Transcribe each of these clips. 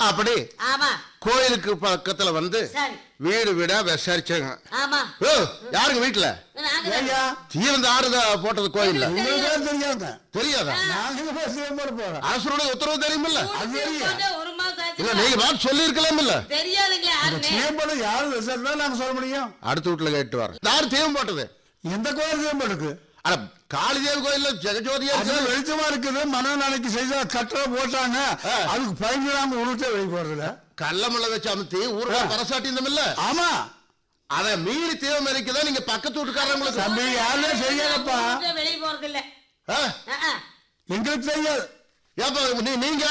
அப்படி ஆமா கோயிலுக்கு பக்கத்துல வந்து சரி வீடு வீடா விசாரிச்சாங்க ஆமா ஓ யாருங்க வீட்டுல நாங்க தான். ஐயா தீவந்த ஆறுதா போட்டது கோயில்ல உங்களுக்கு தான் தெரியாத தெரியாதா நாங்க பேசுறோம் போட போறோம் அரசருடைய உத்தரவு தெரியுமில்ல ஊருக்கு தெரியும். போட்டு ஒரு மாசம் இல்ல ஆச்சுல. நீங்க பார்த்து சொல்லி இருக்கலாம்ல தெரியாதுங்களே யாருன்னு தீவம்படம் யாரும் விசாரிச்சா நாங்க சொல்ல முடியும் அடுத்த வீட்டுல கேட்டு வர யாரு தீவம் போட்டது எந்த கோயில் தீவம்பம் இருக்கு அட காளிதேவி கோயில்ல ஜெகஜோதியா அது இருக்கு. வெளிச்சமா இருக்குது மன நாளைக்கு செய்தா கட்டளை போட்டாங்க ஆ. அதுக்கு பயந்துடாம உருட்டே வெளியே போறதுல கள்ளமல்ல வச்சு அமுத்தி ஊர்ல ஆ. பரசாட்டி இருந்தமில்ல ஆமா அத மீறி தீவம் இருக்குதா நீங்க பக்கத்து வீட்டுக்காரங்களுக்கு தம்பி யாருமே செய்யலப்பா ஊருக்கு வெளிய போறது இல்ல ஆ? ஆ, ஆ. எங்களுக்கு தெரியாது ஏப்பா நீ நீங்க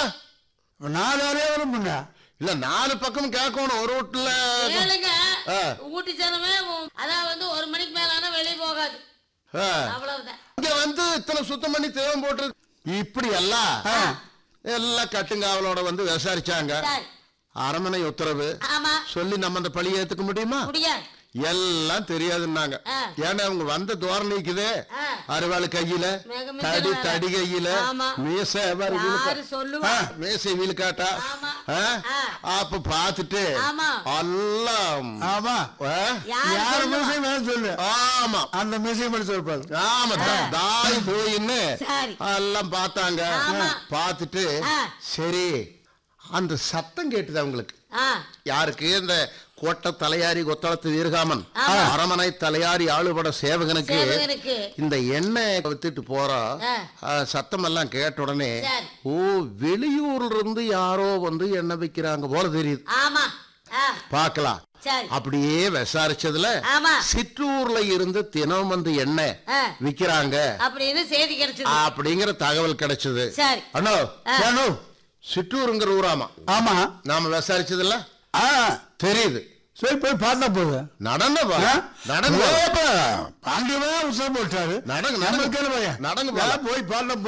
நான் வேறையே விரும்புங்க இல்ல நாலு பக்கம் கேட்கணும் ஒரு வீட்டுல கேளுங்க ஆ. ஊட்டி ஜனமே உ- அதான் வந்து ஒரு மணிக்கு மேல ஆனா வெளிய போகாது ஆ. அவ்வளவுதான் இங்க வந்து இத்தனை சுத்தம் பண்ணி தேவம் போட்டு இப்படி எல்லாம் ஆ. எல்லாம் கட்டுங்காவலோட வந்து விசாரிச்சாங்க சரி அரமனை உத்தரவு ஆமா சொல்லி நம்ம அந்த பழிய ஏத்துக்க முடியுமா முடியாது எல்லாம் தெரியாதுன்னாங்க ஆ. ஏன்னா அவங்க வந்த தோரணைக்குதே ஆ. அருவாள் கையில மிக மிக தடி வேலை. தடி கையில ஆமா. மீசை பாரு யாரு வீலுக்கா- சொல்லுவா ஆ, மீசை வீலுக்காட்டா ஆமா. ஆ? ஆ. அப்ப பாத்துட்டு ஆமா. எல்லாம் ஆமா ஆ? யாரு யார் சொல்லுவா? மீசையும் வேணும் சொல்லு ஆமா அந்த மீசையும் மட்டும் சொல்லிப்பாரு ஆமா தா- தாய் போயின்னு சரி. எல்லாம் பார்த்தாங்க ஆமா. பார்த்துட்டு ஆ. சரி அந்த சத்தம் கேட்டுது அவங்களுக்கு ஆ யாருக்கு இந்த கோட்டை தலையாரி கொத்தளத்து வீரகாமன் ஆமா. அரமனை தலையாரி ஆளுபட சேவகனுக்கு சேவகனுக்கு. இந்த எண்ணெய் வித்துட்டு போறோம் ஆ. சத்தம் எல்லாம் கேட்ட உடனே சரி. ஓ வெளியூர்ல இருந்து யாரோ வந்து எண்ணெய் வைக்கிறாங்க போல தெரியுது ஆமா ஆ பார்க்கலாம் சரி அப்படியே விசாரிச்சதுல ஆமா. சிற்றூர்ல இருந்து தினம் வந்து எண்ணெய் ஆ. விக்கிறாங்க அப்படின்னு செய்தி கிடைச்சது அப்படிங்கிற தகவல் கிடைச்சது சரி அண்ணோ ஆ. அண்ணோ சிற்றூருங்கிற ஊராமா ஆமா நாம விசாரிச்சதுல ஆ தெரியுது சரி போய் பார்த்தா போகுது நடனப்பா நடன பாண்டியவே உசம் போட்டாரு நடங்க, நடங்க. நம்மளுக்கு என்ன பையன் நடங்க போலாம். போய் பார்த்தா